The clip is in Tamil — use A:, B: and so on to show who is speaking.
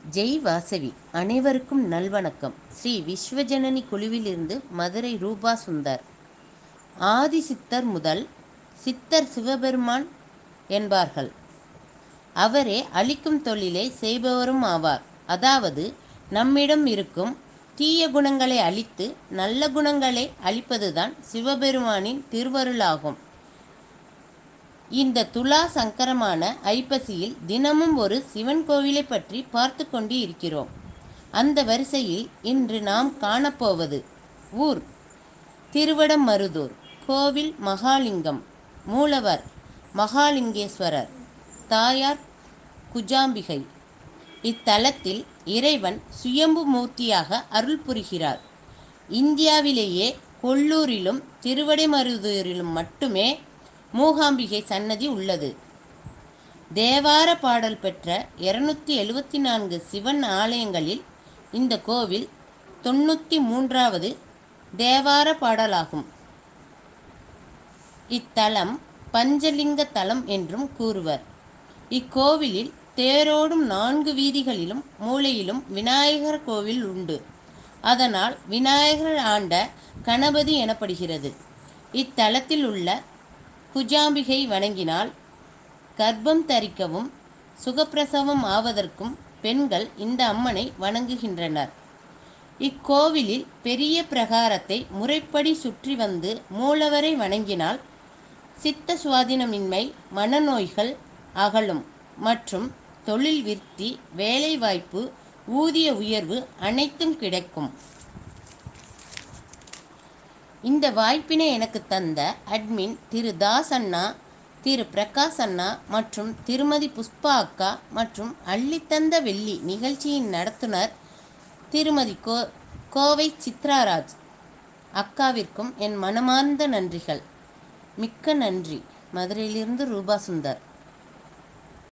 A: ஜெய் வாசவி அனைவருக்கும் நல்வணக்கம் ஸ்ரீ விஸ்வஜனனி குழுவிலிருந்து மதுரை ரூபா சுந்தர் ஆதி சித்தர் முதல் சித்தர் சிவபெருமான் என்பார்கள் அவரே அழிக்கும் தொழிலை செய்பவரும் ஆவார் அதாவது நம்மிடம் இருக்கும் தீய குணங்களை அழித்து நல்ல குணங்களை அழிப்பதுதான் சிவபெருமானின் திருவருளாகும் இந்த துலா சங்கரமான ஐப்பசியில் தினமும் ஒரு சிவன் கோவிலை பற்றி பார்த்து கொண்டு இருக்கிறோம் அந்த வரிசையில் இன்று நாம் காணப்போவது ஊர் திருவடமருதூர் கோவில் மகாலிங்கம் மூலவர் மகாலிங்கேஸ்வரர் தாயார் குஜாம்பிகை இத்தலத்தில் இறைவன் சுயம்பு மூர்த்தியாக அருள் புரிகிறார் இந்தியாவிலேயே கொல்லூரிலும் திருவடைமருதூரிலும் மட்டுமே மூகாம்பிகை சன்னதி உள்ளது தேவார பாடல் பெற்ற இருநூத்தி எழுவத்தி நான்கு சிவன் ஆலயங்களில் இந்த கோவில் தொண்ணூற்றி மூன்றாவது தேவார பாடலாகும் இத்தலம் பஞ்சலிங்க தலம் என்றும் கூறுவர் இக்கோவிலில் தேரோடும் நான்கு வீதிகளிலும் மூலையிலும் விநாயகர் கோவில் உண்டு அதனால் விநாயகர் ஆண்ட கணபதி எனப்படுகிறது இத்தலத்தில் உள்ள குஜாம்பிகை வணங்கினால் கர்ப்பம் தரிக்கவும் சுகப்பிரசவம் ஆவதற்கும் பெண்கள் இந்த அம்மனை வணங்குகின்றனர் இக்கோவிலில் பெரிய பிரகாரத்தை முறைப்படி சுற்றி வந்து மூலவரை வணங்கினால் சித்த சுவாதீனமின்மை மனநோய்கள் அகலும் மற்றும் தொழில் விருத்தி வேலைவாய்ப்பு ஊதிய உயர்வு அனைத்தும் கிடைக்கும் இந்த வாய்ப்பினை எனக்கு தந்த அட்மின் திரு தாஸ் அண்ணா திரு பிரகாஷ் அண்ணா மற்றும் திருமதி புஷ்பா அக்கா மற்றும் அள்ளித்தந்த வெள்ளி நிகழ்ச்சியின் நடத்துனர் திருமதி கோ கோவை சித்ராராஜ் அக்காவிற்கும் என் மனமார்ந்த நன்றிகள் மிக்க நன்றி மதுரையிலிருந்து ரூபா சுந்தர்